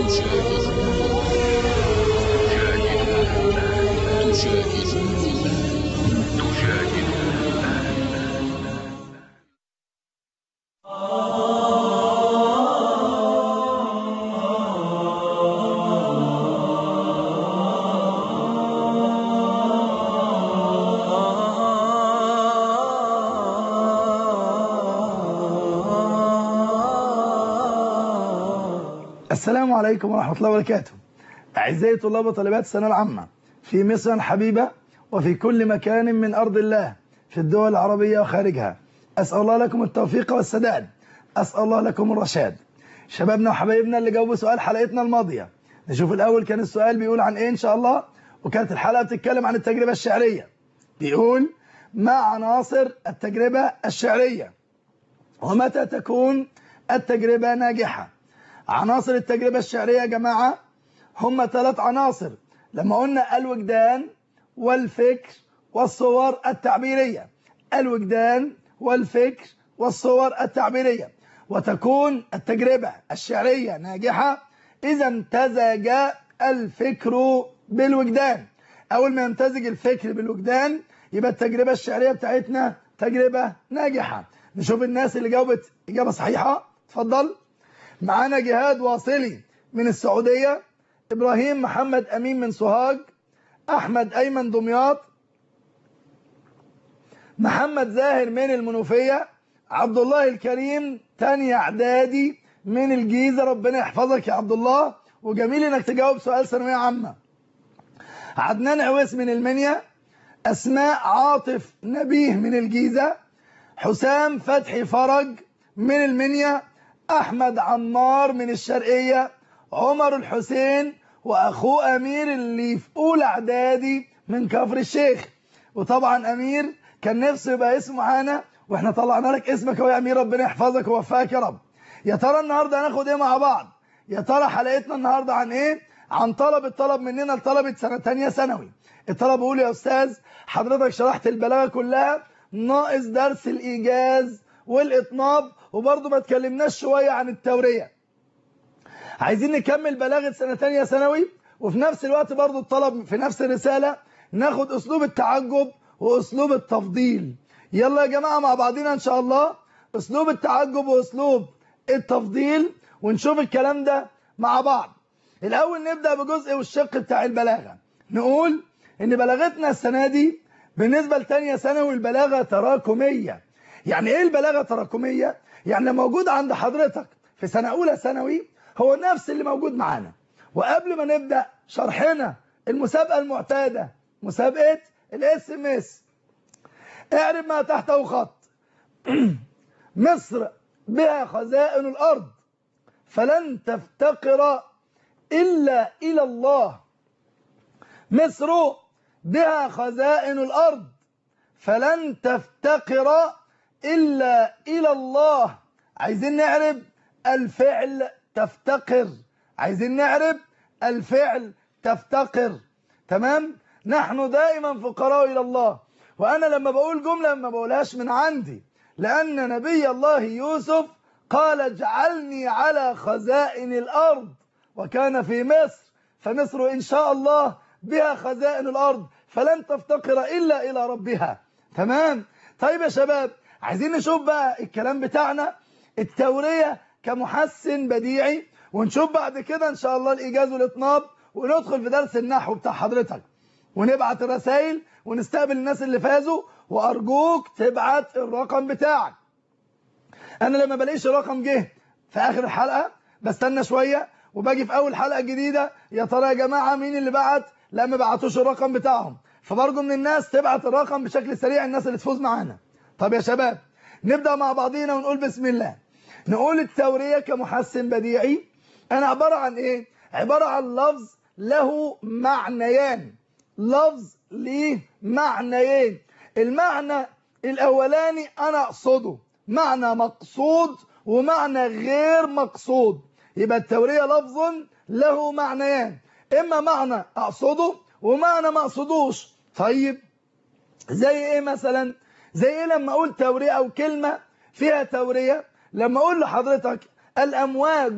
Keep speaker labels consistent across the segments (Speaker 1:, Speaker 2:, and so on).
Speaker 1: السلام عليكم ورحمة الله وبركاته أعزائي طلاب وطالبات الثانويه العامة في مصر الحبيبة وفي كل مكان من أرض الله في الدول العربية وخارجها أسأل الله لكم التوفيق والسداد أسأل الله لكم الرشاد شبابنا وحبايبنا اللي جاوبوا سؤال حلقتنا الماضية نشوف الأول كان السؤال بيقول عن إيه إن شاء الله وكانت الحلقة بتتكلم عن التجربة الشعرية بيقول ما عناصر التجربة الشعرية ومتى تكون التجربة ناجحة عناصر التجربة الشعرية يا جماعة هم ثلاث عناصر لما قلنا الوجدان والفكر والصور التعبيرية الوجدان والفكر والصور التعبيرية وتكون التجربة الشعرية ناجحة إذا امتزج الفكر بالوجدان أول ما يمتزج الفكر بالوجدان يبقى التجربة الشعرية بتاعتنا تجربة ناجحة نشوف الناس اللي جاوبت إجابة صحيحة اتفضل معانا جهاد واصلي من السعودية إبراهيم محمد أمين من سوهاج أحمد أيمن دمياط محمد زاهر من المنوفية عبد الله الكريم تاني اعدادي من الجيزة ربنا يحفظك يا عبد الله وجميل انك تجاوب سؤال ثانوية عامة عدنان عويس من المنيا أسماء عاطف نبيه من الجيزة حسام فتحي فرج من المنيا أحمد عمار من الشرقية عمر الحسين وأخوه أمير اللي في أولى إعدادي من كفر الشيخ وطبعا أمير كان نفسه يبقى اسمه معانا واحنا طلعنا لك اسمك اهو يا أمير ربنا يحفظك ويوفقك يا رب يا ترى النهاردة هناخد ايه مع بعض يا ترى حلقتنا النهاردة عن ايه عن طلب الطلب مننا لطلبة سنة تانية ثانوي الطلب بيقول يا أستاذ حضرتك شرحت البلاغة كلها ناقص درس الإيجاز والإطناب وبرضه ما تكلمناش شوية عن التورية عايزين نكمل بلاغة سنة تانية ثانوي وفي نفس الوقت برضه الطلب في نفس الرسالة ناخد أسلوب التعجب وأسلوب التفضيل يلا يا جماعة مع بعضنا إن شاء الله أسلوب التعجب وأسلوب التفضيل ونشوف الكلام ده مع بعض الأول نبدأ بجزء والشق بتاع البلاغة نقول إن بلاغتنا السنة دي بالنسبة لتانية ثانوي البلاغة تراكمية يعني إيه البلاغة تراكمية؟ يعني موجود عند حضرتك في سنة أولى ثانوي هو نفس اللي موجود معانا وقبل ما نبدأ شرحنا المسابقة المعتادة مسابقة الاس ام اس اعرف ما تحته خط مصر بها خزائن الأرض فلن تفتقر إلا إلى الله مصر بها خزائن الأرض فلن تفتقر إلا إلى الله عايزين نعرف الفعل تفتقر عايزين نعرف الفعل تفتقر تمام نحن دائما فقراء إلى الله وأنا لما بقول جملة ما بقولهاش من عندي لأن نبي الله يوسف قال اجعلني على خزائن الأرض وكان في مصر فمصر إن شاء الله بها خزائن الأرض فلن تفتقر إلا إلى ربها تمام طيب يا شباب عايزين نشوف بقى الكلام بتاعنا التورية كمحسن بديعي ونشوف بعد كده ان شاء الله الايجاز والاطناب وندخل في درس النحو بتاع حضرتك ونبعت الرسائل ونستقبل الناس اللي فازوا وارجوك تبعت الرقم بتاعك انا لما بلاقيش الرقم جه في اخر الحلقة بستنى شوية وباجي في اول حلقة جديدة يا ترى يا جماعة مين اللي بعت لا ما بعتوش الرقم بتاعهم فبرجو من الناس تبعت الرقم بشكل سريع الناس اللي تفوز معانا طب يا شباب نبدأ مع بعضينا ونقول بسم الله نقول التورية كمحسن بديعي أنا عبارة عن إيه؟ عبارة عن لفظ له معنيان لفظ ليه معنيين المعنى الأولاني أنا أقصده معنى مقصود ومعنى غير مقصود يبقى التورية لفظ له معنيان إما معنى أقصده ومعنى ما أقصدوش طيب زي إيه مثلا زي إيه لما أقول تورية أو كلمة فيها تورية لما أقول لحضرتك الأمواج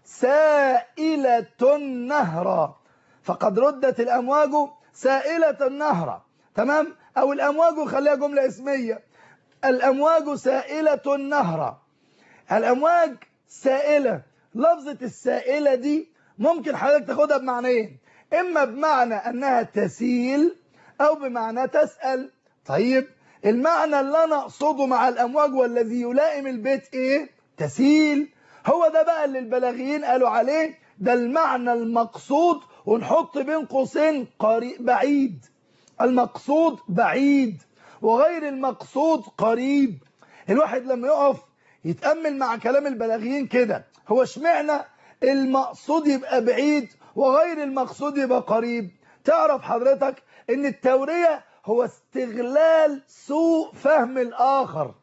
Speaker 1: سائلة نهرا فقد ردت الأمواج سائلة نهرا تمام أو الأمواج خليها جملة اسمية الأمواج سائلة نهرا الأمواج سائلة لفظة السائلة دي ممكن حضرتك تاخدها بمعنيين إما بمعنى أنها تسيل أو بمعنى تسأل طيب المعنى اللي أنا أقصده مع الأمواج والذي يلائم البيت إيه تسيل هو ده بقى اللي البلاغيين قالوا عليه ده المعنى المقصود ونحط بين قوسين قريب بعيد المقصود بعيد وغير المقصود قريب الواحد لما يقف يتأمل مع كلام البلاغيين كده هو اشمعنى المقصود يبقى بعيد وغير المقصود يبقى قريب تعرف حضرتك ان التورية هو استغلال سوء فهم الآخر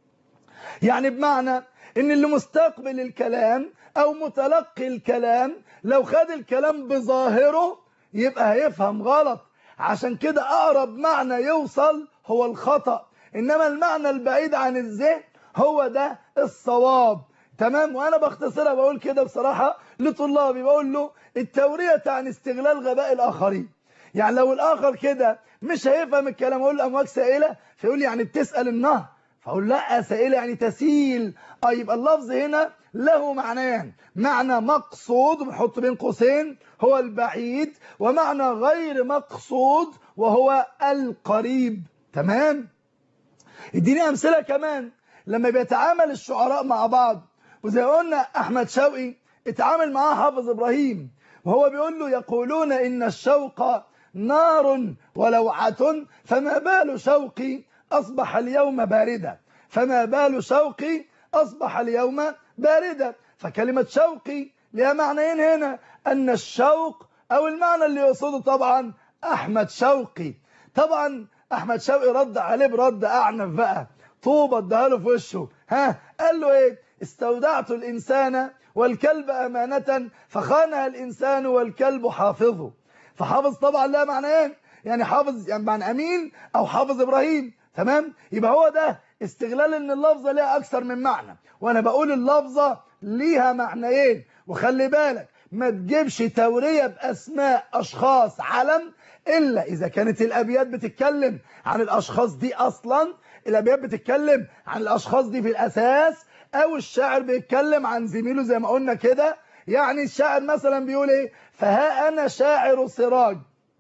Speaker 1: يعني بمعنى ان اللي مستقبل الكلام او متلقي الكلام لو خد الكلام بظاهره يبقى هيفهم غلط عشان كده اقرب معنى يوصل هو الخطأ انما المعنى البعيد عن الذهن هو ده الصواب تمام وانا بختصرها بقول كده بصراحة لطلابي بقول له التورية تعني استغلال غباء الاخرين يعني لو الاخر كده مش هيفهم الكلام اقول له امواج سائلة فيقول لي يعني بتسأل النهر فاقول لا سائلة يعني تسيل اه يبقى اللفظ هنا له معنيان معنى مقصود بنحط بين قوسين هو البعيد ومعنى غير مقصود وهو القريب تمام اديني امثله كمان لما بيتعامل الشعراء مع بعض وزي ما قلنا احمد شوقي اتعامل معاه حافظ ابراهيم وهو بيقول له يقولون ان الشوق نار ولوعة فما بال شوقي اصبح اليوم باردا فما بال شوقي اصبح اليوم باردا فكلمة شوقي لها معنيين هنا ان الشوق او المعنى اللي يقصده طبعا احمد شوقي طبعا احمد شوقي رد عليه برد اعنف بقى طوبة اداها له في وشه ها قال له ايه استودعت الانسان والكلب امانة فخانها الانسان والكلب حافظه فحافظ طبعا لها معنيين يعني حافظ يعني معنى امين او حافظ ابراهيم تمام يبقى هو ده استغلال ان اللفظة ليها اكثر من معنى وانا بقول اللفظة ليها معنيين وخلي بالك ما تجيبش تورية باسماء اشخاص علم الا اذا كانت الابيات بتتكلم عن الاشخاص دي اصلا الابيات بتتكلم عن الاشخاص دي في الاساس او الشاعر بيتكلم عن زميله زي ما قلنا كده يعني الشاعر مثلا بيقول ايه فها انا شاعر سراج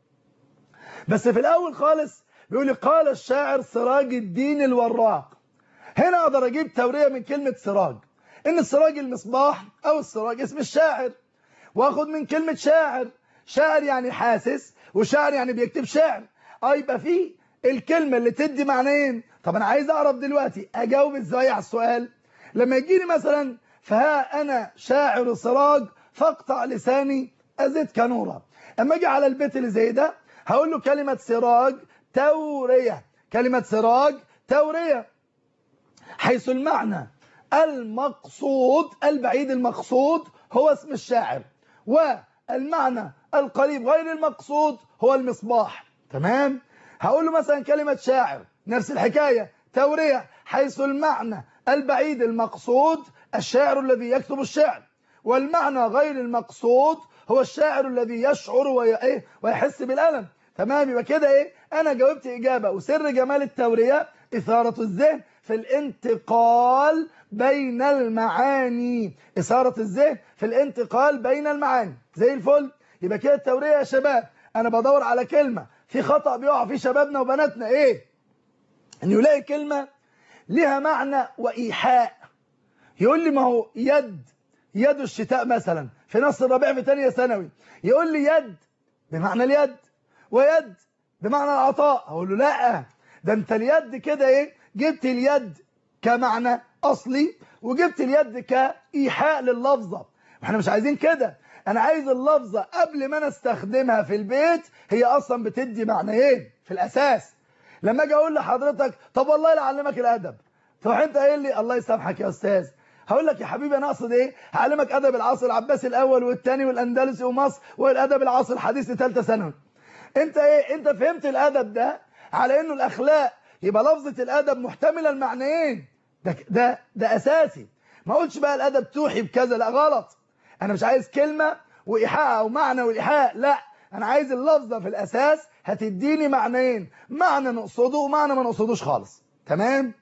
Speaker 1: بس في الاول خالص بيقول قال الشاعر سراج الدين الوراق هنا اقدر اجيب توريه من كلمه سراج ان السراج المصباح او السراج اسم الشاعر واخد من كلمه شاعر شاعر يعني حاسس وشاعر يعني بيكتب شعر اه يبقى في الكلمه اللي تدي معنيين طب انا عايز اعرف دلوقتي اجاوب ازاي على السؤال لما يجيني مثلا فها انا شاعر سراج فاقطع لساني ازدك نورا اما اجي على البيت اللي زي ده هقول له كلمه سراج توريه كلمه سراج توريه حيث المعنى المقصود البعيد المقصود هو اسم الشاعر والمعنى القريب غير المقصود هو المصباح تمام هقول له مثلا كلمة شاعر نفس الحكاية تورية حيث المعنى البعيد المقصود الشاعر الذي يكتب الشعر والمعنى غير المقصود هو الشاعر الذي يشعر ويحس بالألم تمام يبقى كده ايه انا جاوبت اجابة وسر جمال التورية اثارة الذهن في الانتقال بين المعاني اثارة الذهن في الانتقال بين المعاني زي الفل يبقى كده التورية يا شباب انا بدور على كلمة في خطأ بيقع في شبابنا وبناتنا ايه ان يلاقي كلمة لها معنى وإيحاء يقول لي ما هو يد يد الشتاء مثلا في نص الربيع في ثانيه ثانوي يقول لي يد بمعنى اليد ويد بمعنى العطاء اقول له لا ده انت اليد كده ايه جبت اليد كمعنى اصلي وجبت اليد كايحاء لللفظه احنا مش عايزين كده انا عايز اللفظه قبل ما انا استخدمها في البيت هي اصلا بتدي معنيين في الاساس لما اجي اقول لحضرتك طب والله لا اعلمك الادب تروح انت قايل لي الله يسامحك يا استاذ هقول لك يا حبيبي انا اقصد ايه هعلمك ادب العصر العباسي الاول والثاني والاندلسي ومصر والادب العصر الحديث لثالثه ثانوي انت ايه انت فهمت الادب ده على انه الاخلاق يبقى لفظه الادب محتمله المعنيين ده ده ده اساسي ما اقولش بقى الادب توحي بكذا لا غلط انا مش عايز كلمة وايحاء او معنى والايحاء لا انا عايز اللفظة في الاساس هتديني معنيين معنى نقصده ومعنى ما نقصدوش خالص تمام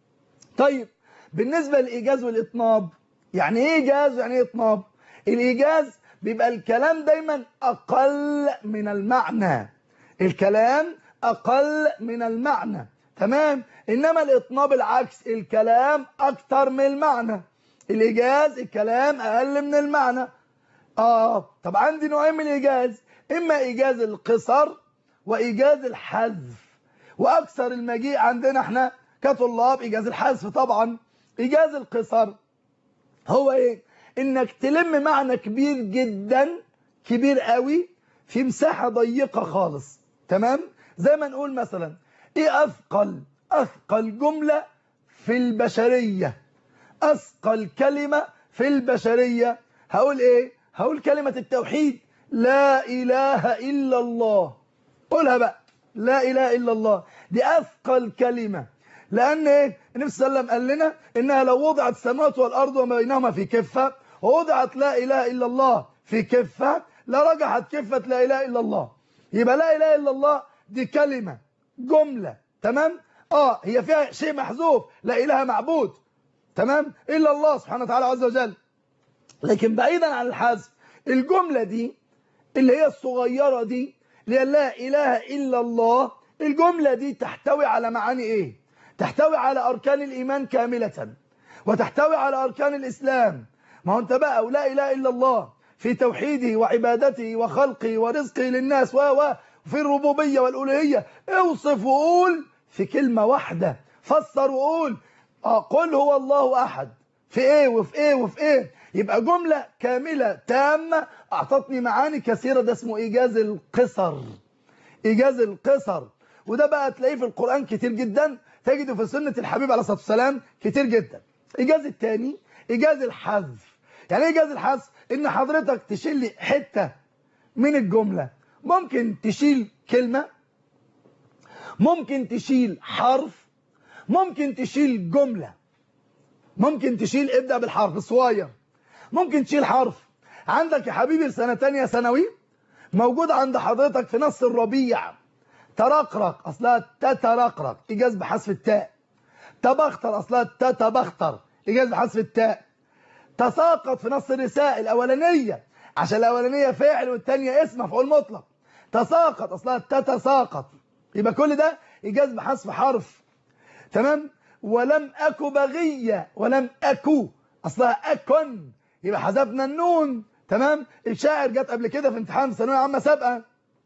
Speaker 1: طيب بالنسبة للايجاز والاطناب يعني ايه ايجاز ويعني ايه اطناب الايجاز بيبقى الكلام دايما اقل من المعنى الكلام اقل من المعنى تمام انما الاطناب العكس الكلام اكتر من المعنى الايجاز الكلام اقل من المعنى اه طب عندي نوعين من الايجاز اما ايجاز القصر وايجاز الحذف واكثر المجيء عندنا احنا كطلاب ايجاز الحذف طبعا ايجاز القصر هو ايه انك تلم معنى كبير جدا كبير قوي في مساحة ضيقة خالص تمام زي ما نقول مثلا ايه اثقل اثقل جملة في البشرية اثقل كلمة في البشرية هقول ايه هقول كلمة التوحيد لا اله الا الله قولها بقى لا اله الا الله دي اثقل كلمة لان ايه النبي صلى الله عليه وسلم قال لنا انها لو وضعت السماوات والارض وما بينهما في كفة ووضعت لا اله الا الله في كفة لرجحت كفة لا اله الا الله يبقى لا اله الا الله دي كلمة جملة تمام اه هي فيها شيء محذوف لا اله معبود تمام الا الله سبحانه وتعالى عز وجل لكن بعيدا عن الحذف الجملة دي اللي هي الصغيرة دي اللي هي لا اله الا الله الجملة دي تحتوي على معاني ايه تحتوي على اركان الايمان كاملة وتحتوي على اركان الاسلام ما هو انت بقى ولا اله الا الله في توحيده وعبادته وخلقه ورزقه للناس و و في الربوبية والألوهية اوصف وقول في كلمة واحدة فسر وقول آه قل هو الله أحد في ايه وفي ايه وفي ايه يبقى جملة كاملة تامة أعطتني معاني كثيرة ده اسمه إيجاز القصر إيجاز القصر وده بقى تلاقيه في القرآن كتير جدا تجده في سنة الحبيب عليه الصلاة والسلام كتير جدا إيجاز الثاني إيجاز الحذف يعني ايه إيجاز الحذف إن حضرتك تشيل لي حتة من الجملة ممكن تشيل كلمة ممكن تشيل حرف ممكن تشيل جملة ممكن تشيل ابدأ بالحرف الصغير ممكن تشيل حرف عندك يا حبيبي سنة تانية ثانوي موجود عند حضرتك في نص الربيع ترقرق أصلها تترقرق إيجاز بحذف التاء تبختر أصلها تتبختر إيجاز بحذف التاء تساقط في نص الرساء الأولانية عشان الأولانية فعل والتانية اسم مفعول مطلق تساقط أصلها تتساقط يبقى كل ده إيجاز بحذف حرف تمام ولم أكو بغية ولم أكو أصلها أكن يبقى حذفنا النون تمام الشاعر جت قبل كده في امتحان ثانويه عامه سابقه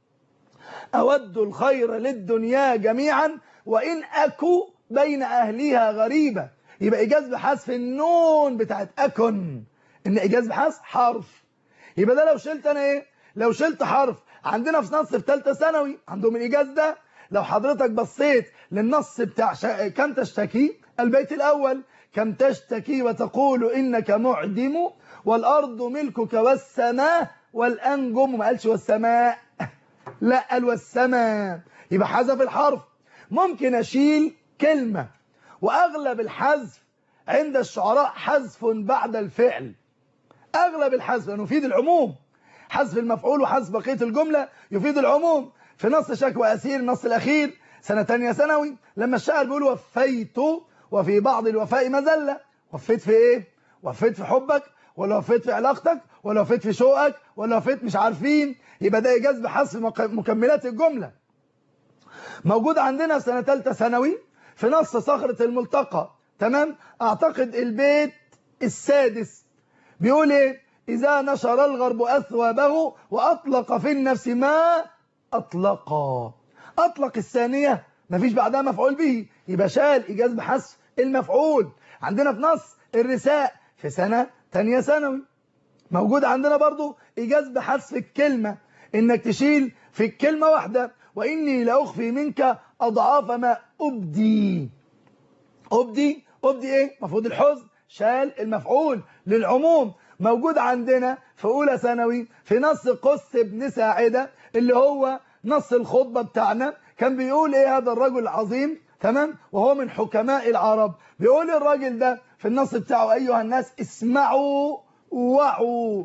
Speaker 1: أود الخير للدنيا جميعا وإن أكو بين أهلها غريبة يبقى إيجاز بحذف النون بتاعت أكن إن إيجاز بحذف حرف يبقى ده لو شلت أنا إيه لو شلت حرف عندنا في نص في ثالثه ثانوي عندهم الإيجاز ده لو حضرتك بصيت للنص بتاع شا... كم تشتكي البيت الأول كم تشتكي وتقول إنك معدم والأرض ملكك والسماء والأنجم ما قالش والسماء لا قال والسماء يبقى حذف الحرف ممكن أشيل كلمة وأغلب الحذف عند الشعراء حذف بعد الفعل أغلب الحذف لأنه يفيد العموم حذف المفعول وحذف بقية الجملة يفيد العموم في نص شكوى أسير النص الأخير سنة تانية ثانوي لما الشاعر بيقول وفيت وفي بعض الوفاء مذلة وفيت في إيه؟ وفيت في حبك ولا وفيت في علاقتك ولا وفيت في شوقك ولا وفيت مش عارفين يبقى ده إيجاز بحذف مكملات الجملة موجود عندنا سنة ثالثه ثانوي في نص صخرة الملتقى تمام أعتقد البيت السادس بيقول إيه إذا نشر الغرب أثوابه وأطلق في النفس ما أطلق أطلق الثانية مفيش بعدها مفعول به يبقى شال إيجاز بحذف المفعول عندنا في نص الرساء في سنة تانية ثانوي موجود عندنا برضو إيجاز بحذف الكلمة إنك تشيل في الكلمة واحدة وإني لأخفي منك أضعاف ما أبدي أبدي أبدي إيه؟ مفروض الحزن شال المفعول للعموم موجود عندنا في أولى ثانوي في نص قس بن ساعدة اللي هو نص الخطبة بتاعنا كان بيقول إيه هذا الرجل العظيم تمام وهو من حكماء العرب بيقول الراجل ده في النص بتاعه أيها الناس اسمعوا وعوا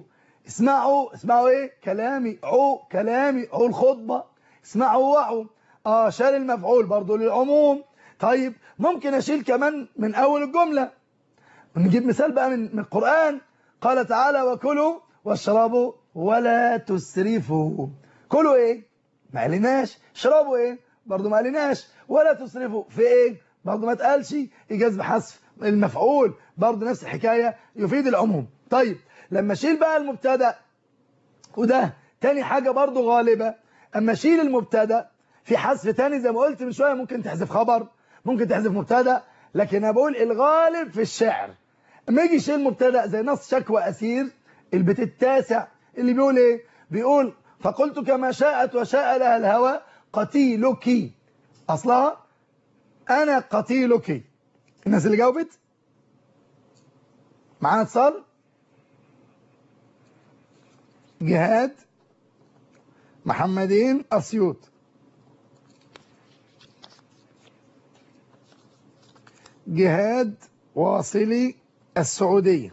Speaker 1: اسمعوا اسمعوا ايه كلامي عو كلامي عو الخطبة اسمعوا وعوا اه شال المفعول برضو للعموم طيب ممكن اشيل كمان من اول الجملة نجيب مثال بقى من من القرآن قال تعالى وكلوا واشربوا ولا تسرفوا كلوا ايه ما قالناش اشربوا ايه برضو ما قالناش ولا تسرفوا في ايه برضو ما اتقالش ايجاز بحذف المفعول برضو نفس الحكاية يفيد العموم طيب لما اشيل بقى المبتدا وده تاني حاجة برضو غالبة اما اشيل المبتدا في حذف تاني زي ما قلت من شوية ممكن تحذف خبر ممكن تحذف مبتدا لكن انا بقول الغالب في الشعر اما يجي يشيل مبتدا زي نص شكوى اسير البيت التاسع اللي بيقول ايه بيقول فقلت كما شاءت وشاء لها الهوى قتيلك اصلها انا قتيلك الناس اللي جاوبت معانا اتصال جهاد محمدين اسيوط جهاد واصلي السعودية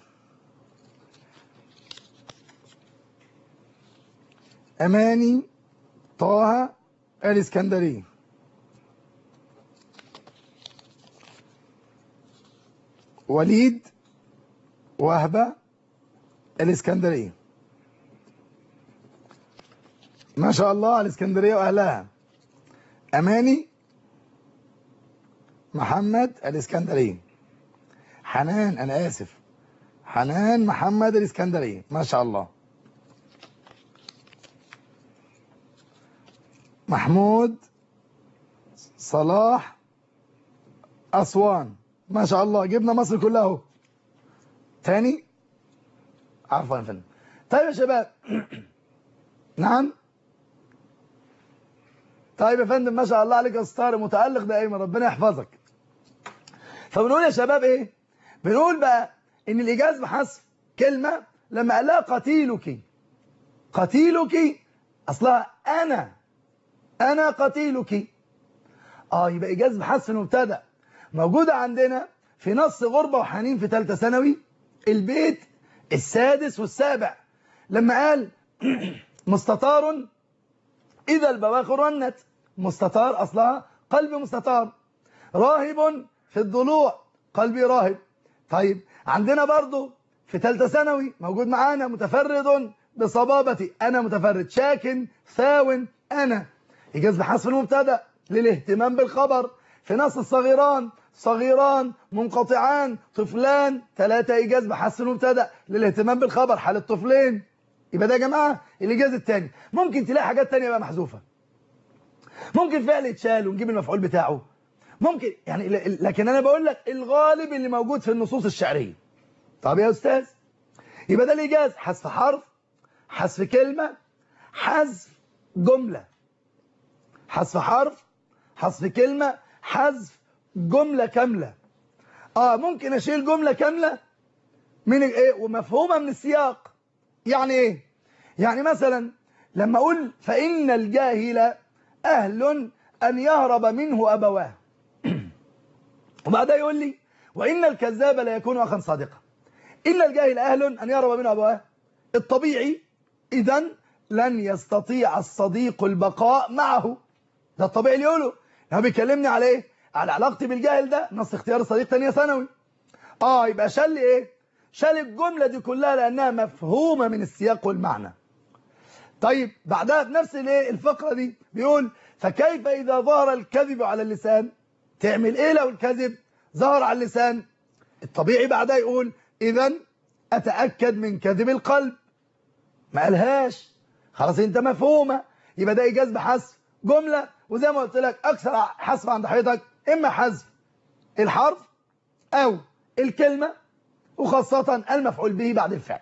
Speaker 1: أماني طه الإسكندرية وليد وهبة الإسكندرية ما شاء الله الإسكندرية وأهلها أماني محمد الإسكندرية حنان أنا آسف حنان محمد الإسكندرية ما شاء الله محمود صلاح أسوان ما شاء الله جبنا مصر كلها اهو تاني عفوا يا فندم طيب يا شباب نعم طيب يا فندم ما شاء الله عليك يا ستار متألق دائما ربنا يحفظك فبنقول يا شباب ايه بنقول بقى ان الايجاز بحذف كلمة لما قال لها قتيلك قتيلك اصلها انا انا قتيلك اه يبقى ايجاز بحذف المبتدا موجودة عندنا في نص غربة وحنين في ثالثه ثانوي البيت السادس والسابع لما قال مستطار إذا البواخر رنت مستطار أصلها قلب مستطار راهب في الضلوع قلبي راهب طيب عندنا برضو في ثالثه ثانوي موجود معانا متفرد بصبابتي أنا متفرد شاكن ثاون أنا إيجاز بحذف المبتدا للاهتمام بالخبر في نص الصغيران صغيران منقطعان طفلان ثلاثة إيجاز بحذف المبتدا للاهتمام بالخبر حال الطفلين يبقى ده يا جماعة الإيجاز الثاني ممكن تلاقي حاجات تانية بقى محذوفة ممكن فعل يتشال ونجيب المفعول بتاعه ممكن يعني لكن أنا بقول لك الغالب اللي موجود في النصوص الشعرية طب يا أستاذ يبقى ده الإيجاز حذف حرف حذف كلمة حذف جملة حذف حرف حذف كلمة حذف جملة كاملة اه ممكن اشيل جملة كاملة من ايه ومفهومة من السياق يعني ايه يعني مثلا لما اقول فإن الجاهل أهل أن يهرب منه أبواه وبعدها يقول لي وإن الكذاب لا يكون أخا صادقا إن الجاهل أهل أن يهرب منه أبواه الطبيعي إذا لن يستطيع الصديق البقاء معه ده الطبيعي اللي يقوله هو بيكلمني على ايه على علاقتي بالجاهل ده نص اختيار الصديق ثانيه ثانوي اه يبقى شال لي ايه شال الجمله دي كلها لانها مفهومه من السياق والمعنى طيب بعدها في نفس الايه الفقره دي بيقول فكيف اذا ظهر الكذب على اللسان تعمل ايه لو الكذب ظهر على اللسان الطبيعي بعدها يقول اذا اتاكد من كذب القلب ما قالهاش خلاص انت مفهومه يبقى ده ايجاز بحذف جمله وزي ما قلت لك اكثر حذف عند حضرتك اما حذف الحرف او الكلمه وخاصه المفعول به بعد الفعل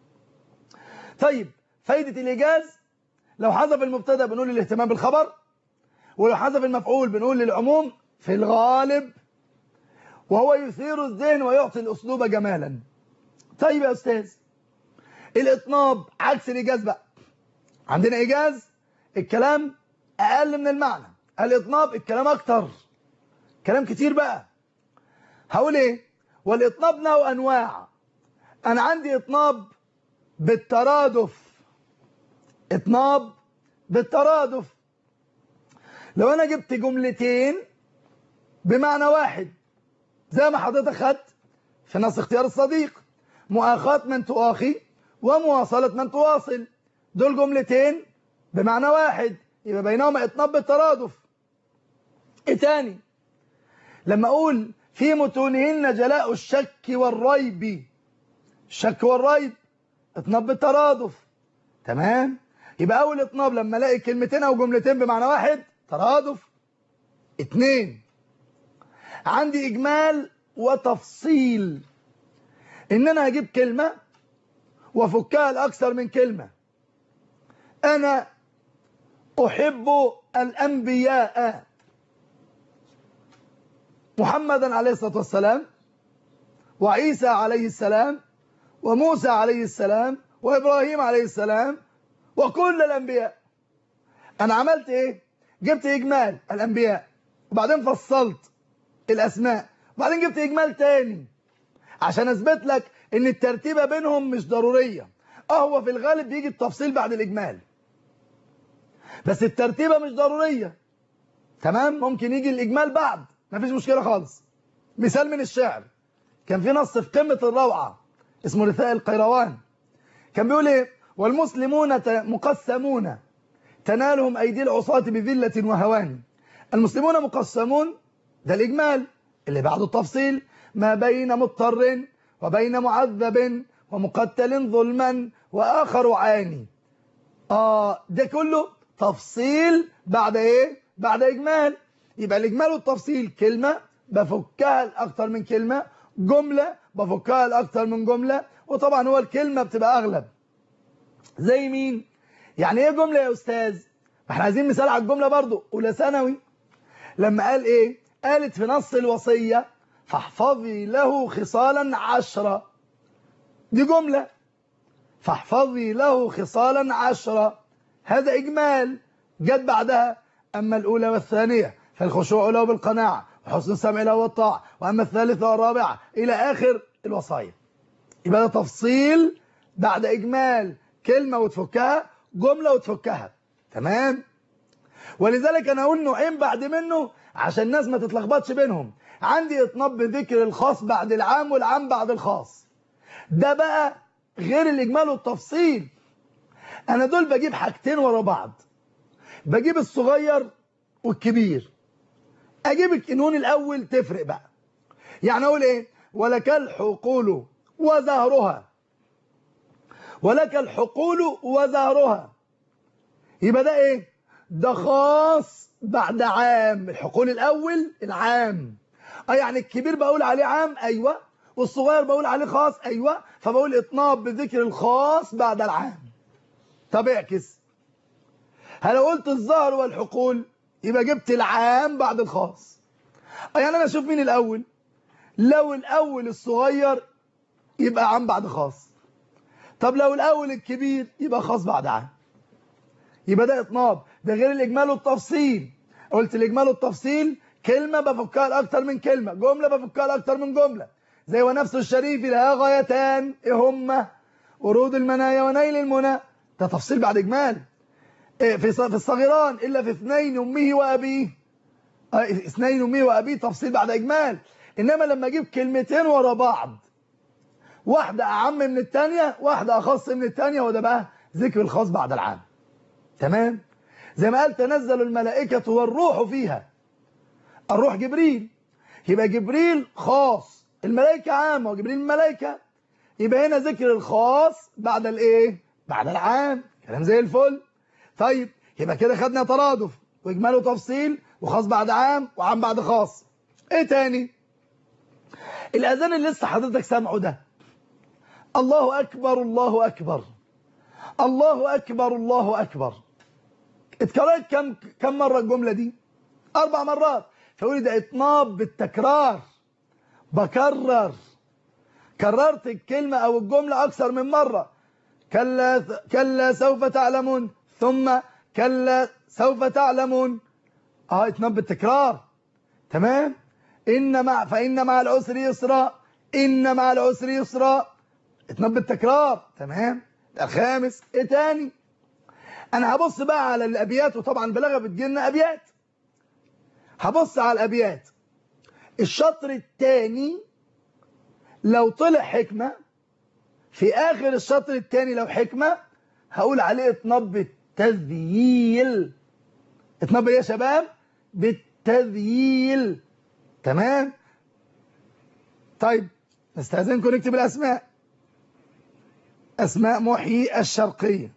Speaker 1: طيب فايده الايجاز لو حذف المبتدا بنقول الاهتمام بالخبر ولو حذف المفعول بنقول للعموم في الغالب وهو يثير الذهن ويعطي الاسلوب جمالا طيب يا استاذ الاطناب عكس الايجاز بقى عندنا ايجاز الكلام اقل من المعنى الاطناب الكلام اكتر كلام كتير بقى هقول ايه والاطناب له انواع انا عندي اطناب بالترادف اطناب بالترادف لو انا جبت جملتين بمعنى واحد زي ما حضرتك خدت في نص اختيار الصديق مؤاخاة من تؤاخي ومواصلة من تواصل دول جملتين بمعنى واحد يبقى بينهما اطناب بالترادف ايه تاني لما اقول في متونهن جلاء الشك والريب الشك والريب اطناب بالترادف تمام يبقى اول اطناب لما الاقي كلمتين او جملتين بمعنى واحد ترادف اتنين عندي اجمال وتفصيل ان انا هجيب كلمة وافكها لاكثر من كلمة انا احب الانبياء محمدا عليه الصلاة والسلام وعيسى عليه السلام وموسى عليه السلام وإبراهيم عليه السلام وكل الأنبياء أنا عملت إيه؟ جبت إجمال الأنبياء وبعدين فصلت الأسماء وبعدين جبت إجمال تاني عشان أثبت لك إن الترتيبة بينهم مش ضرورية أه هو في الغالب بيجي التفصيل بعد الإجمال بس الترتيبة مش ضرورية تمام ممكن يجي الإجمال بعد مفيش مشكلة خالص مثال من الشعر كان في نص في قمة الروعة اسمه رثاء القيروان كان بيقول ايه والمسلمون مقسمون تنالهم أيدي العصاة بذلة وهوان المسلمون مقسمون ده الإجمال اللي بعده التفصيل ما بين مضطر وبين معذب ومقتل ظلما وآخر عاني آه ده كله تفصيل بعد ايه بعد إجمال يبقى الإجمال والتفصيل كلمة بفكها لأكتر من كلمة جملة بفكها لأكتر من جملة وطبعا هو الكلمة بتبقى أغلب زي مين يعني ايه جملة يا أستاذ ما احنا عايزين مثال على الجملة برضو أولى ثانوي لما قال ايه قالت في نص الوصية فاحفظي له خصالا عشرة دي جملة فاحفظي له خصالا عشرة هذا إجمال جت بعدها أما الأولى والثانية فالخشوع له بالقناعة وحسن السمع له والطاعة وأما الثالثة والرابعة إلى آخر الوصايا يبقى ده تفصيل بعد إجمال كلمة وتفكها جملة وتفكها تمام ولذلك أنا أقول نوعين بعد منه عشان الناس ما تتلخبطش بينهم عندي اطناب بذكر الخاص بعد العام والعام بعد الخاص ده بقى غير الإجمال والتفصيل أنا دول بجيب حاجتين ورا بعض بجيب الصغير والكبير اجيب الكنون الاول تفرق بقى يعني اقول ايه ولك الحقول وزهرها ولك الحقول وزهرها يبقى ده ايه ده خاص بعد عام الحقول الاول العام اه يعني الكبير بقول عليه عام ايوه والصغير بقول عليه خاص ايوه فبقول اطناب بذكر الخاص بعد العام طب اعكس هل قلت الظهر والحقول يبقى جبت العام بعد الخاص يعني انا اشوف مين الاول لو الاول الصغير يبقى عام بعد خاص طب لو الاول الكبير يبقى خاص بعد عام يبقى ده اطناب ده غير الاجمال والتفصيل قلت الاجمال والتفصيل كلمة بفكها لاكتر من كلمة جملة بفكها لاكتر من جملة زي ونفس الشريف لها غايتان ايه هما ورود المنايا ونيل المنى ده تفصيل بعد اجمال في في الصغيران إلا في اثنين أمه وأبيه اثنين أمه وأبيه تفصيل بعد إجمال إنما لما أجيب كلمتين ورا بعض واحدة أعم من الثانية واحدة أخص من الثانية وده بقى ذكر الخاص بعد العام تمام زي ما قال تنزل الملائكة والروح فيها الروح جبريل يبقى جبريل خاص الملائكة عامة وجبريل الملائكة يبقى هنا ذكر الخاص بعد الايه بعد العام كلام زي الفل طيب يبقى كده خدنا ترادف واجمال وتفصيل وخاص بعد عام وعام بعد خاص ايه تاني الاذان اللي لسه حضرتك سامعه ده الله اكبر الله اكبر الله اكبر الله اكبر اتكررت كم كم مره الجمله دي اربع مرات فقولي ده اطناب بالتكرار بكرر كررت الكلمه او الجمله اكثر من مره كلا كلا سوف تعلمون ثم كلا سوف تعلمون اه اتنام بالتكرار تمام ان مع فان مع العسر يسرا ان مع العسر يسرا اتنام بالتكرار تمام الخامس ايه تاني انا هبص بقى على الابيات وطبعا البلاغه بتجيلنا ابيات هبص على الابيات الشطر الثاني لو طلع حكمه في اخر الشطر الثاني لو حكمه هقول عليه اطناب بالتذييل اطناب ايه يا شباب بالتذييل تمام طيب نستاذنكم نكتب الاسماء اسماء محيي الشرقيه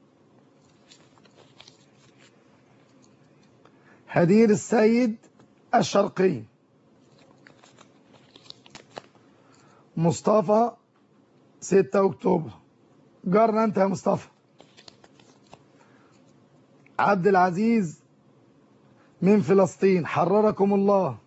Speaker 1: هدير السيد الشرقي مصطفى 6 اكتوبر جارنا انت يا مصطفى عبد العزيز من فلسطين حرركم الله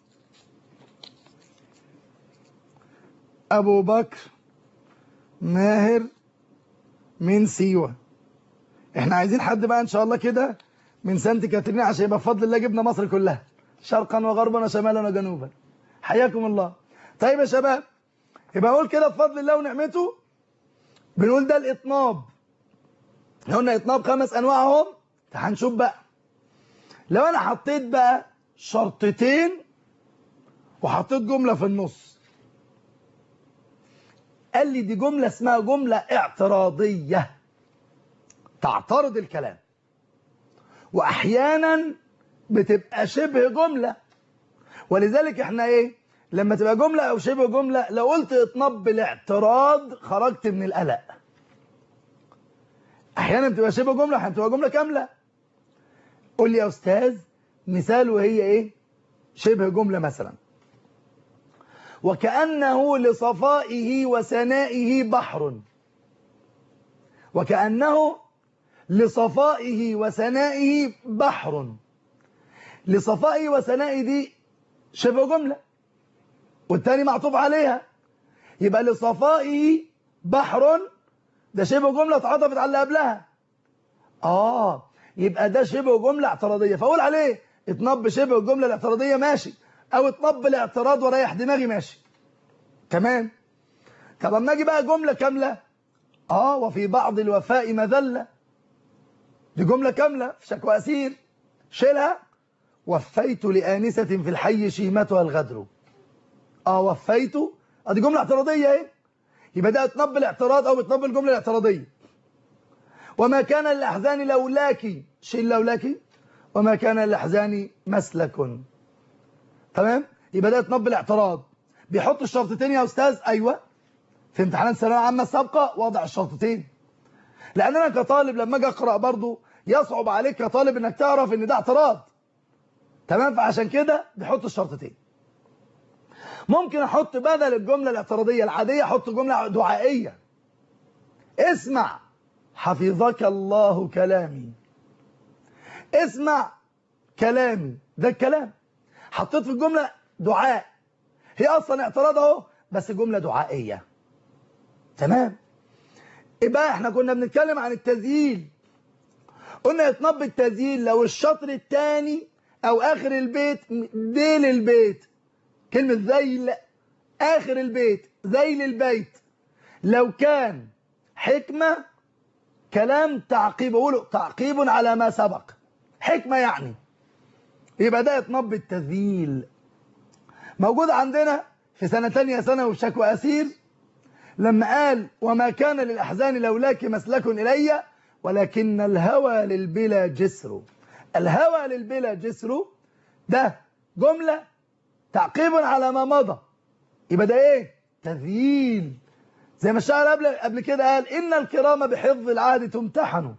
Speaker 1: ابو بكر ماهر من سيوه احنا عايزين حد بقى ان شاء الله كده من سانت كاترين عشان يبقى بفضل الله جبنا مصر كلها شرقا وغربا وشمالا وجنوبا حياكم الله طيب يا شباب يبقى اقول كده بفضل الله ونعمته بنقول ده الاطناب لو قلنا اطناب خمس انواعهم هنشوف بقى لو انا حطيت بقى شرطتين وحطيت جمله في النص قال لي دي جمله اسمها جمله اعتراضيه تعترض الكلام واحيانا بتبقى شبه جمله ولذلك احنا ايه لما تبقى جمله او شبه جمله لو قلت اطناب بالاعتراض خرجت من القلق احيانا بتبقى شبه جمله احيانا بتبقى جمله كامله قول لي يا استاذ مثال وهي ايه شبه جمله مثلا وكانه لصفائه وسنائه بحر وكانه لصفائه وسنائه بحر لصفائه وسنائه دي شبه جملة والتاني معطوف عليها يبقى لصفائه بحر ده شبه جملة اتعطفت على اللي قبلها اه يبقى ده شبه جملة اعتراضية فاقول عليه اتنب شبه الجملة الاعتراضية ماشي او اتنب الاعتراض وريح دماغي ماشي تمام طب اما اجي بقى جملة كاملة اه وفي بعض الوفاء مذلة دي جملة كاملة في شكوى أسير شيلها وفيت لآنسة في الحي شيمتها الغدر اه وفيت اه دي جملة اعتراضية اهي يبقى ده اتنب الاعتراض او اتنب الجملة الاعتراضية وما كان للأحزان لولاك شيل لولاك وما كان للأحزان مسلك تمام يبقى ده اتنب الاعتراض بيحط الشرطتين يا أستاذ أيوة في امتحانات الثانويه العامه السابقه وضع الشرطتين لان انا كطالب لما اجي اقرا برضو يصعب عليك كطالب انك تعرف ان ده اعتراض تمام فعشان كده بيحط الشرطتين ممكن احط بدل الجمله الاعتراضيه العاديه احط جمله دعائيه اسمع حفظك الله كلامي اسمع كلامي ده الكلام حطيت في الجمله دعاء هي اصلا اعتراض اهو بس جمله دعائيه تمام يبقى احنا كنا بنتكلم عن التذييل قلنا يتنب التذييل لو الشطر الثاني او اخر البيت ديل البيت كلمة ذيل اخر البيت ذيل البيت لو كان حكمة كلام تعقيب اقوله تعقيب على ما سبق حكمة يعني يبقى ده يتنب التذييل موجود عندنا في سنة تانية ثانوي في شكوى أسير لما قال وما كان للأحزان لولاك مسلك إلي ولكن الهوى للبلا جسر الهوى للبلا جسر ده جملة تعقيب على ما مضى يبقى ده ايه تذييل زي ما الشاعر قبل قبل كده قال إن الكرام بحفظ العهد تمتحنوا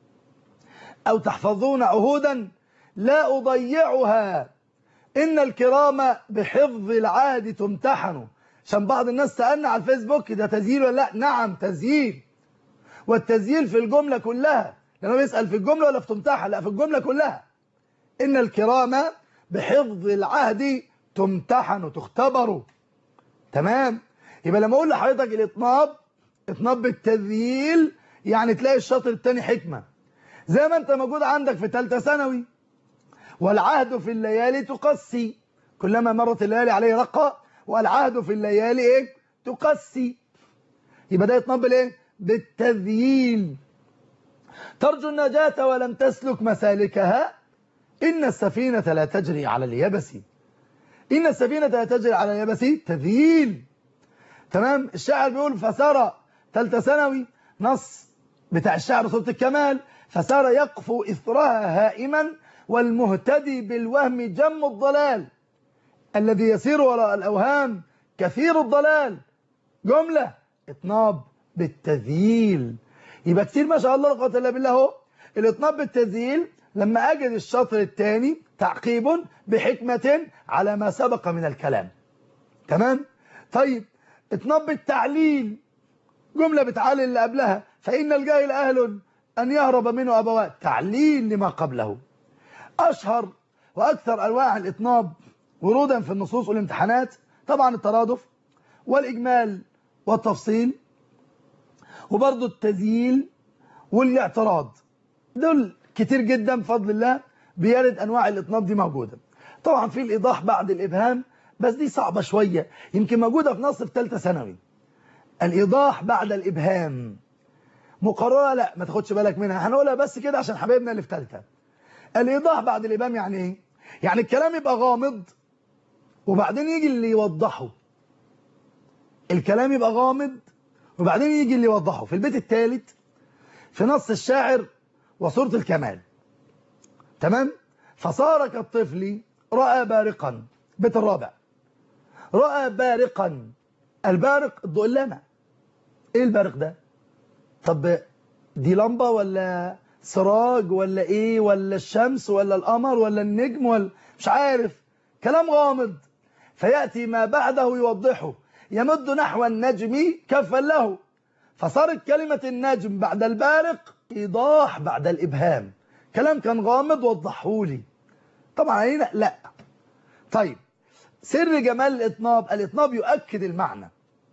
Speaker 1: أو تحفظون عهودا لا أضيعها إن الكرام بحفظ العهد تمتحنوا عشان بعض الناس سألنا على الفيسبوك ده تزييل ولا لا نعم تزييل والتزييل في الجملة كلها لأنه بيسأل في الجملة ولا في تمتحن لا في الجملة كلها إن الكرام بحفظ العهد تمتحنوا تختبروا تمام يبقى لما أقول لحضرتك الإطناب إطناب بالتذييل يعني تلاقي الشاطر الثاني حكمة زي ما أنت موجود عندك في ثالثه ثانوي والعهد في الليالي تقسي كلما مرت الليالي عليه رقة والعهد في الليالي ايه تقسي يبقى ده يتنبل ايه بالتذييل ترجو النجاة ولم تسلك مسالكها إن السفينة لا تجري على اليبس إن السفينة لا تجري على اليبس تذييل تمام الشاعر بيقول فسار ثالثه ثانوي نص بتاع الشعر صوت الكمال فسار يقفو إثرها هائما والمهتدي بالوهم جم الضلال الذي يسير وراء الأوهام كثير الضلال جملة اطناب بالتذييل يبقى كتير ما شاء الله لا قوه الا بالله اهو الاطناب بالتذييل لما اجد الشطر الثاني تعقيب بحكمة على ما سبق من الكلام تمام طيب اطناب بالتعليل جملة بتعلل اللي قبلها فإن الجاهل أهل أن يهرب منه أبوات تعليل لما قبله أشهر وأكثر أنواع الإطناب ورودا في النصوص والامتحانات طبعا الترادف والإجمال والتفصيل وبرضه التذييل والاعتراض دول كتير جدا بفضل الله بيرد أنواع الإطناب دي موجودة طبعا في الإيضاح بعد الإبهام بس دي صعبة شوية يمكن موجودة في نص في ثالثه ثانوي الإيضاح بعد الإبهام مقررة لا ما تاخدش بالك منها هنقولها بس كده عشان حبايبنا اللي في ثالثه الإيضاح بعد الإبهام يعني إيه؟ يعني الكلام يبقى غامض وبعدين يجي اللي يوضحه الكلام يبقى غامض وبعدين يجي اللي يوضحه في البيت الثالث في نص الشاعر وصورة الكمال تمام فصار كالطفل رأى بارقا بيت الرابع رأى بارقا البارق الضوء اللامع ايه البارق ده طب دي لمبة ولا سراج ولا ايه ولا الشمس ولا القمر ولا النجم ولا مش عارف كلام غامض فيأتي ما بعده يوضحه يمد نحو النجم كفا له فصارت كلمة النجم بعد البارق إيضاح بعد الإبهام كلام كان غامض وضحولي طبعا علينا لا طيب سر جمال الإطناب الإطناب يؤكد المعنى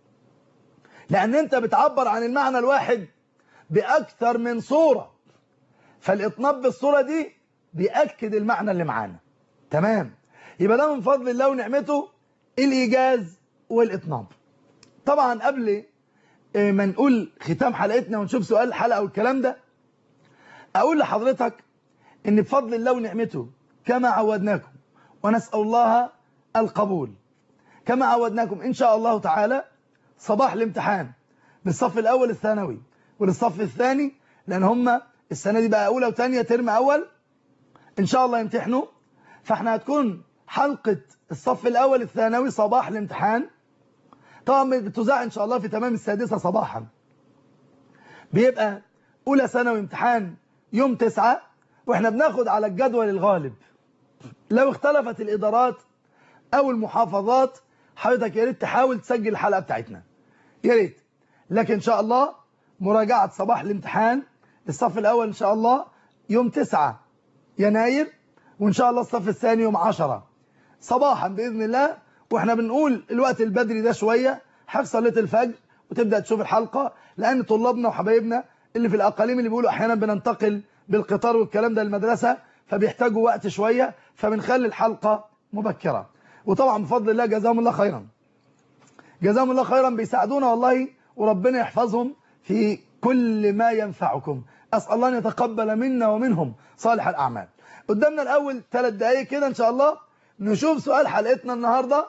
Speaker 1: لأن أنت بتعبر عن المعنى الواحد بأكثر من صورة فالإطناب بالصورة دي بيأكد المعنى اللي معانا تمام يبقى ده من فضل الله ونعمته الإيجاز والإطناب طبعا قبل ما نقول ختام حلقتنا ونشوف سؤال الحلقة والكلام ده أقول لحضرتك إن بفضل الله ونعمته كما عودناكم ونسأل الله القبول كما عودناكم إن شاء الله تعالى صباح الامتحان للصف الأول الثانوي وللصف الثاني لأن هم السنة دي بقى أولى وثانية ترم أول إن شاء الله يمتحنوا فاحنا هتكون حلقة الصف الأول الثانوي صباح الامتحان طبعا بتذاع إن شاء الله في تمام السادسة صباحا بيبقى أولى ثانوي امتحان يوم تسعة وإحنا بناخد على الجدول الغالب لو اختلفت الإدارات أو المحافظات حضرتك يا ريت تحاول تسجل الحلقة بتاعتنا يا ريت لكن إن شاء الله مراجعة صباح الامتحان الصف الأول إن شاء الله يوم 9 يناير وإن شاء الله الصف الثاني يوم 10 صباحا بإذن الله وإحنا بنقول الوقت البدري ده شوية حفظ صلاة الفجر وتبدأ تشوف الحلقة لأن طلابنا وحبايبنا اللي في الأقاليم اللي بيقولوا أحيانا بننتقل بالقطار والكلام ده للمدرسة فبيحتاجوا وقت شوية فبنخلي الحلقة مبكرة وطبعا بفضل الله جزاهم الله خيرا جزاهم الله خيرا بيساعدونا والله وربنا يحفظهم في كل ما ينفعكم أسأل الله أن يتقبل منا ومنهم صالح الأعمال قدامنا الأول ثلاث دقايق كده إن شاء الله نشوف سؤال حلقتنا النهاردة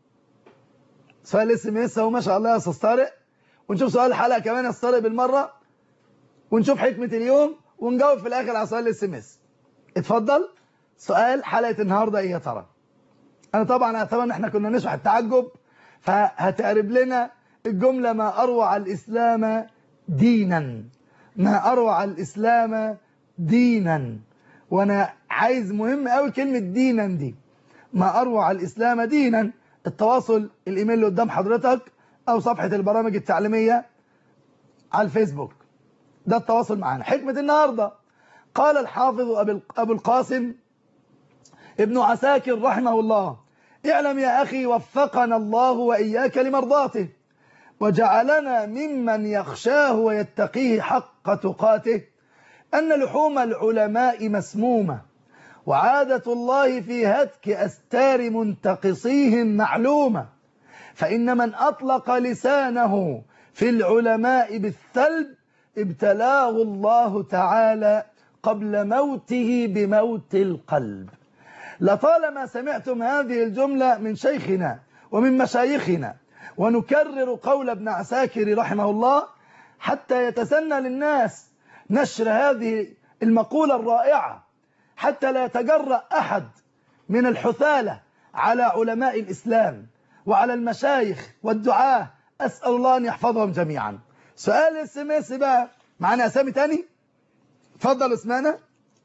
Speaker 1: سؤال اسم اس اهو ما شاء الله يا أستاذ طارق ونشوف سؤال الحلقة كمان يا أستاذ طارق بالمرة ونشوف حكمة اليوم ونجاوب في الآخر على سؤال الاس ام اس اتفضل سؤال حلقة النهاردة ايه يا ترى انا طبعا اتمنى ان احنا كنا نشرح التعجب فهتقرب لنا الجملة ما أروع الإسلام دينا ما أروع الإسلام دينا وأنا عايز مهم قوي كلمة دينا دي ما أروع الإسلام دينا التواصل الإيميل اللي قدام حضرتك أو صفحة البرامج التعليمية على الفيسبوك ده التواصل معنا حكمة النهاردة قال الحافظ أبو القاسم ابن عساكر رحمه الله اعلم يا أخي وفقنا الله وإياك لمرضاته وجعلنا ممن يخشاه ويتقيه حق تقاته أن لحوم العلماء مسمومة وعادة الله في هتك أستار منتقصيهم معلومة فإن من أطلق لسانه في العلماء بالثلب ابتلاه الله تعالى قبل موته بموت القلب لطالما سمعتم هذه الجملة من شيخنا ومن مشايخنا ونكرر قول ابن عساكر رحمه الله حتى يتسنى للناس نشر هذه المقولة الرائعة حتى لا يتجرأ أحد من الحثالة على علماء الإسلام وعلى المشايخ والدعاة أسأل الله أن يحفظهم جميعا سؤال السميس بقى معنا أسامي تاني اتفضل اسمانا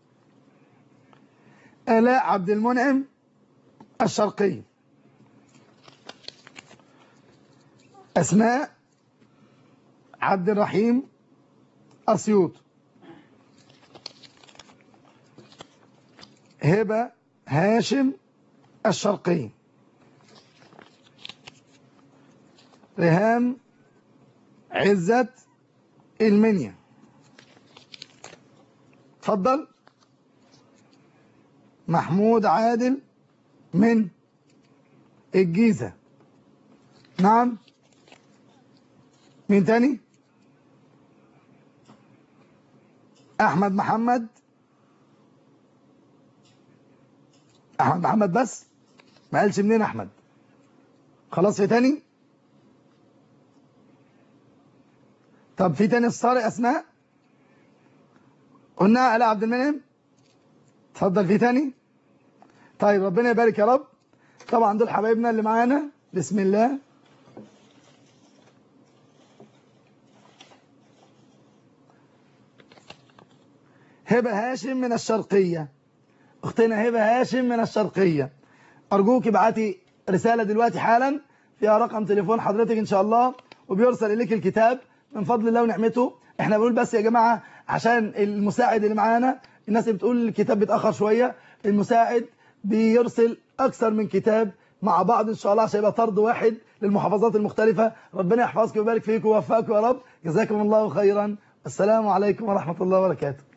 Speaker 1: آلاء عبد المنعم الشرقي أسماء عبد الرحيم أسيوط هبة هاشم الشرقي ريهام عزت المنيا اتفضل محمود عادل من الجيزة نعم مين تاني احمد محمد احمد محمد بس ما قالش منين احمد خلاص في تاني طب في تاني الصاري اسماء قلنا على عبد المنعم اتفضل في تاني طيب ربنا يبارك يا رب طبعا دول حبايبنا اللي معانا بسم الله هبة هاشم من الشرقية اختنا هبة هاشم من الشرقية ارجوك ابعتي رسالة دلوقتي حالا فيها رقم تليفون حضرتك ان شاء الله وبيرسل اليك الكتاب من فضل الله ونعمته احنا بنقول بس يا جماعة عشان المساعد اللي معانا الناس اللي بتقول الكتاب بيتأخر شوية المساعد بيرسل اكثر من كتاب مع بعض ان شاء الله عشان يبقى طرد واحد للمحافظات المختلفة ربنا يحفظكم ويبارك فيكم ويوفقكم يا رب جزاكم الله خيرا السلام عليكم ورحمة الله وبركاته